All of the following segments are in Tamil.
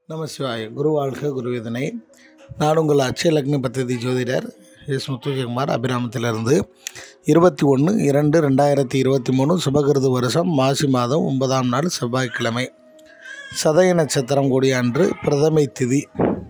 நம சிவாய குரு வாழ்க குருவேதனை நான் உங்கள் அச்சய லக்னி பத்ததி ஜோதிடர் எஸ் முத்துஜகுமார் அபிராமத்திலிருந்து இருபத்தி ஒன்று இரண்டு ரெண்டாயிரத்தி இருபத்தி மூணு சுபகிருது வருஷம் மாசி மாதம் ஒன்பதாம் நாள் செவ்வாய்க்கிழமை சதய நட்சத்திரம் கூடிய அன்று பிரதமை திதி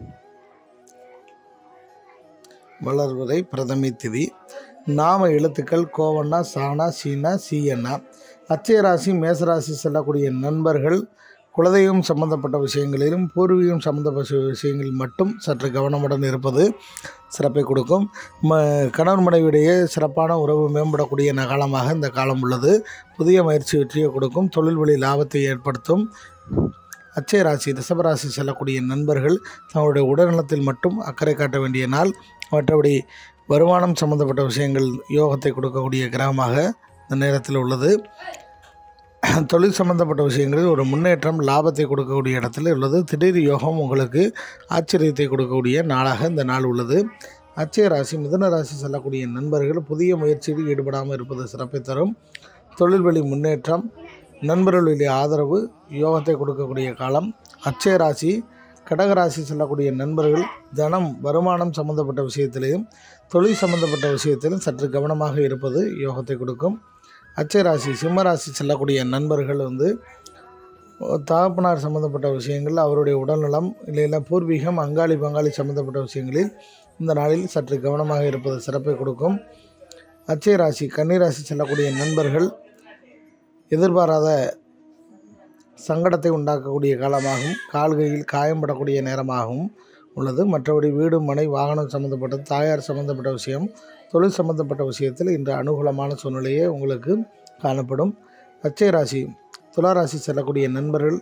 வளர்வரை பிரதமை திதி நாம எழுத்துக்கள் கோவண்ணா சானா சீனா சீயண்ணா அச்சய ராசி மேசராசி செல்லக்கூடிய நண்பர்கள் குலதெய்வம் சம்பந்தப்பட்ட விஷயங்களிலும் பூர்வீகம் சம்பந்தப்பட்ட விஷயங்களில் மட்டும் சற்று கவனமுடன் இருப்பது சிறப்பை கொடுக்கும் ம கணவன் மனைவியிடையே சிறப்பான உறவு மேம்படக்கூடிய காலமாக இந்த காலம் உள்ளது புதிய முயற்சி வெற்றியை கொடுக்கும் தொழில் வழி லாபத்தை ஏற்படுத்தும் அச்சய ராசி ரிஷபராசி செல்லக்கூடிய நண்பர்கள் தங்களுடைய உடல்நலத்தில் மட்டும் அக்கறை காட்ட வேண்டிய நாள் மற்றபடி வருமானம் சம்பந்தப்பட்ட விஷயங்கள் யோகத்தை கொடுக்கக்கூடிய கிரகமாக இந்த நேரத்தில் உள்ளது தொழில் சம்பந்தப்பட்ட விஷயங்களில் ஒரு முன்னேற்றம் லாபத்தை கொடுக்கக்கூடிய இடத்துல உள்ளது திடீர் யோகம் உங்களுக்கு ஆச்சரியத்தை கொடுக்கக்கூடிய நாளாக இந்த நாள் உள்ளது அச்சய ராசி மிதுன ராசி செல்லக்கூடிய நண்பர்கள் புதிய முயற்சியில் ஈடுபடாமல் இருப்பது சிறப்பை தரும் தொழில் வழி முன்னேற்றம் நண்பர்களுடைய ஆதரவு யோகத்தை கொடுக்கக்கூடிய காலம் அச்சய ராசி கடகராசி செல்லக்கூடிய நண்பர்கள் தனம் வருமானம் சம்பந்தப்பட்ட விஷயத்திலையும் தொழில் சம்பந்தப்பட்ட விஷயத்திலும் சற்று கவனமாக இருப்பது யோகத்தை கொடுக்கும் அச்சராசி சிம்மராசி செல்லக்கூடிய நண்பர்கள் வந்து தகப்பனார் சம்மந்தப்பட்ட விஷயங்கள் அவருடைய உடல்நலம் இல்லைன்னா பூர்வீகம் அங்காளி பங்காளி சம்மந்தப்பட்ட விஷயங்களில் இந்த நாளில் சற்று கவனமாக இருப்பது சிறப்பை கொடுக்கும் அச்சய ராசி கன்னிராசி செல்லக்கூடிய நண்பர்கள் எதிர்பாராத சங்கடத்தை உண்டாக்கக்கூடிய காலமாகவும் கால்கையில் காயம்படக்கூடிய நேரமாகவும் உள்ளது மற்றபடி வீடு மனை வாகனம் சம்மந்தப்பட்டது தாயார் சம்மந்தப்பட்ட விஷயம் தொழில் சம்பந்தப்பட்ட விஷயத்தில் இன்று அனுகூலமான சூழ்நிலையே உங்களுக்கு காணப்படும் அச்சய ராசி துளாராசி செல்லக்கூடிய நண்பர்கள்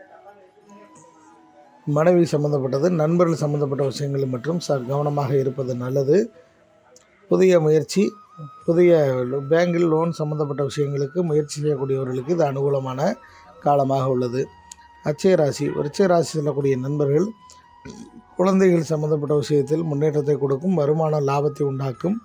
மனைவி சம்பந்தப்பட்டது நண்பர்கள் சம்பந்தப்பட்ட விஷயங்கள் மற்றும் ச கவனமாக இருப்பது நல்லது புதிய முயற்சி புதிய பேங்கில் லோன் சம்பந்தப்பட்ட விஷயங்களுக்கு முயற்சி செய்யக்கூடியவர்களுக்கு இது அனுகூலமான காலமாக உள்ளது அச்சய ராசி விருச்சய ராசி செல்லக்கூடிய நண்பர்கள் குழந்தைகள் சம்பந்தப்பட்ட விஷயத்தில் முன்னேற்றத்தை கொடுக்கும் வருமான லாபத்தை உண்டாக்கும்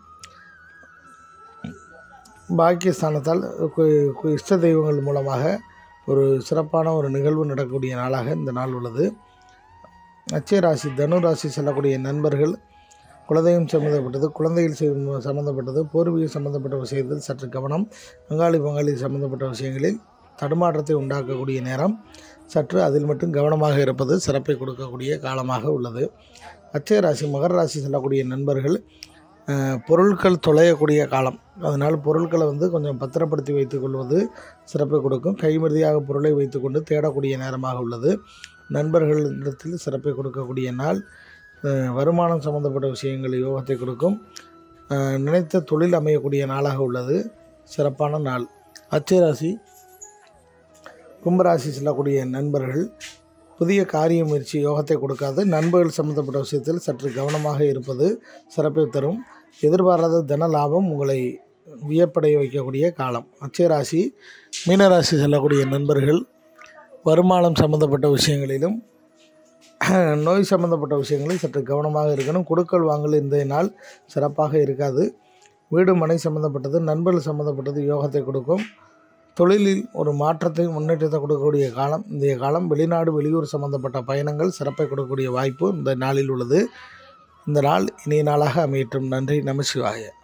பாக்கியஸ்தானத்தால் இஷ்ட தெய்வங்கள் மூலமாக ஒரு சிறப்பான ஒரு நிகழ்வு நடக்கக்கூடிய நாளாக இந்த நாள் உள்ளது அச்சய ராசி தனு ராசி செல்லக்கூடிய நண்பர்கள் குலதெய்வம் சம்மந்தப்பட்டது குழந்தைகள் சம்மந்தப்பட்டது பூர்வீகம் சம்மந்தப்பட்ட விஷயத்தில் சற்று கவனம் பங்காளி பங்காளி சம்மந்தப்பட்ட விஷயங்களில் தடுமாற்றத்தை உண்டாக்கக்கூடிய நேரம் சற்று அதில் மட்டும் கவனமாக இருப்பது சிறப்பை கொடுக்கக்கூடிய காலமாக உள்ளது அச்சய ராசி மகர ராசி செல்லக்கூடிய நண்பர்கள் பொருட்கள் தொலையக்கூடிய காலம் அதனால் பொருட்களை வந்து கொஞ்சம் பத்திரப்படுத்தி வைத்துக்கொள்வது சிறப்பை கொடுக்கும் கைமருதியாக பொருளை வைத்துக்கொண்டு தேடக்கூடிய நேரமாக உள்ளது நண்பர்களிடத்தில் சிறப்பை கொடுக்கக்கூடிய நாள் வருமானம் சம்பந்தப்பட்ட விஷயங்கள் யோகத்தை கொடுக்கும் நினைத்த தொழில் அமையக்கூடிய நாளாக உள்ளது சிறப்பான நாள் அச்சராசி கும்பராசி செல்லக்கூடிய நண்பர்கள் புதிய காரிய முயற்சி யோகத்தை கொடுக்காது நண்பர்கள் சம்பந்தப்பட்ட விஷயத்தில் சற்று கவனமாக இருப்பது சிறப்பை தரும் எதிர்பாராத தன லாபம் உங்களை வியப்படைய வைக்கக்கூடிய காலம் அச்சயராசி மீனராசி செல்லக்கூடிய நண்பர்கள் வருமானம் சம்பந்தப்பட்ட விஷயங்களிலும் நோய் சம்பந்தப்பட்ட விஷயங்களில் சற்று கவனமாக இருக்கணும் கொடுக்கல் வாங்கல் இந்த நாள் சிறப்பாக இருக்காது வீடு மனை சம்பந்தப்பட்டது நண்பர்கள் சம்பந்தப்பட்டது யோகத்தை கொடுக்கும் தொழிலில் ஒரு மாற்றத்தை முன்னேற்றத்தை கொடுக்கக்கூடிய காலம் இந்த காலம் வெளிநாடு வெளியூர் சம்பந்தப்பட்ட பயணங்கள் சிறப்பை கொடுக்கக்கூடிய வாய்ப்பு இந்த நாளில் உள்ளது இந்த நாள் இனிய நாளாக அமையட்டும் நன்றி நமசிவாய